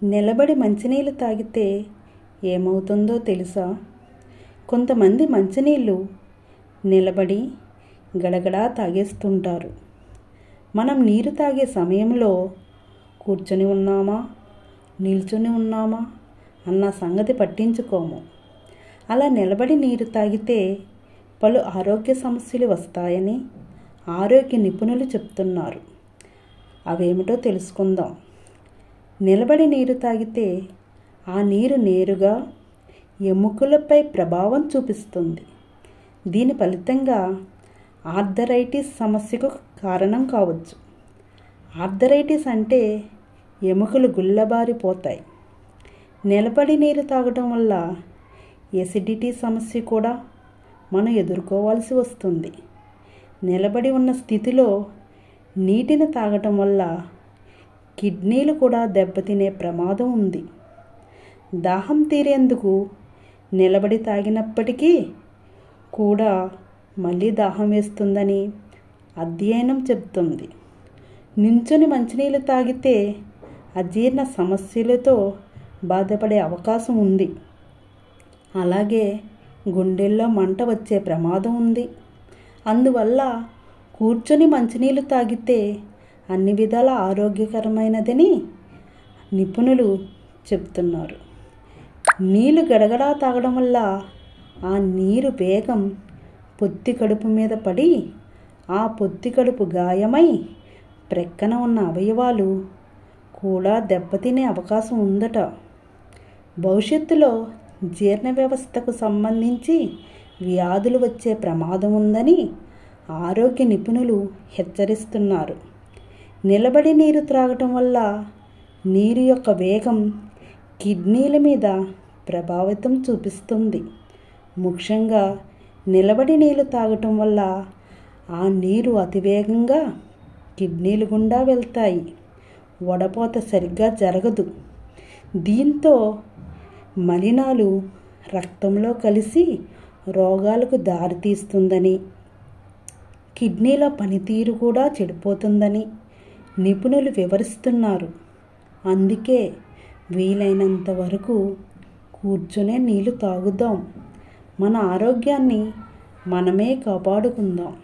నిలబడి మంచినీళ్ళు తాగితే ఏమవుతుందో తెలుసా కొంతమంది మంచినీళ్ళు నిలబడి గడగడా తాగేస్తుంటారు మనం నీరు తాగే సమయంలో కూర్చొని ఉన్నామా నిల్చొని ఉన్నామా అన్న సంగతి పట్టించుకోము అలా నిలబడి నీరు తాగితే పలు ఆరోగ్య సమస్యలు వస్తాయని ఆరోగ్య నిపుణులు చెప్తున్నారు అవేమిటో తెలుసుకుందాం నిలబడి నీరు తాగితే ఆ నీరు నేరుగా ఎముకలపై ప్రభావం చూపిస్తుంది దీని ఫలితంగా ఆర్థరైటిస్ సమస్యకు కారణం కావచ్చు ఆర్థరైటిస్ అంటే ఎముకలు గుల్లబారిపోతాయి నిలబడి నీరు తాగటం వల్ల ఎసిడిటీ సమస్య కూడా మనం ఎదుర్కోవాల్సి వస్తుంది నిలబడి ఉన్న స్థితిలో నీటిని తాగటం వల్ల కిడ్నీలు కూడా దెబ్బతినే ప్రమాదం ఉంది దాహం తీరేందుకు నిలబడి తాగినప్పటికీ కూడా మళ్ళీ దాహం వేస్తుందని అధ్యయనం చెబుతుంది నించుని మంచినీళ్ళు తాగితే అజీర్ణ సమస్యలతో బాధపడే అవకాశం ఉంది అలాగే గుండెల్లో మంట వచ్చే ప్రమాదం ఉంది అందువల్ల కూర్చొని మంచినీళ్ళు తాగితే అన్ని విధాల ఆరోగ్యకరమైనదని నిపుణులు చెప్తున్నారు నీళ్ళు గడగడా తాగడం వల్ల ఆ నీరు వేగం పొత్తి కడుపు మీద పడి ఆ పొత్తి కడుపు గాయమై ప్రక్కన ఉన్న అవయవాలు కూడా దెబ్బతినే అవకాశం ఉందట భవిష్యత్తులో జీర్ణ వ్యవస్థకు సంబంధించి వ్యాధులు వచ్చే ప్రమాదం ఉందని ఆరోగ్య నిపుణులు హెచ్చరిస్తున్నారు నిలబడి నీరు త్రాగటం వల్ల నీరు యొక్క వేగం కిడ్నీల మీద ప్రభావితం చూపిస్తుంది ముఖ్యంగా నిలబడి నీళ్ళు తాగటం వల్ల ఆ నీరు అతివేగంగా కిడ్నీలు గుండా వెళ్తాయి వడపోత సరిగ్గా జరగదు దీంతో మలినాలు రక్తంలో కలిసి రోగాలకు దారితీస్తుందని కిడ్నీల పనితీరు కూడా చెడిపోతుందని నిపుణులు వివరిస్తున్నారు అందుకే వీలైనంత వరకు కూర్చునే నీళ్ళు తాగుదాం మన ఆరోగ్యాన్ని మనమే కాపాడుకుందాం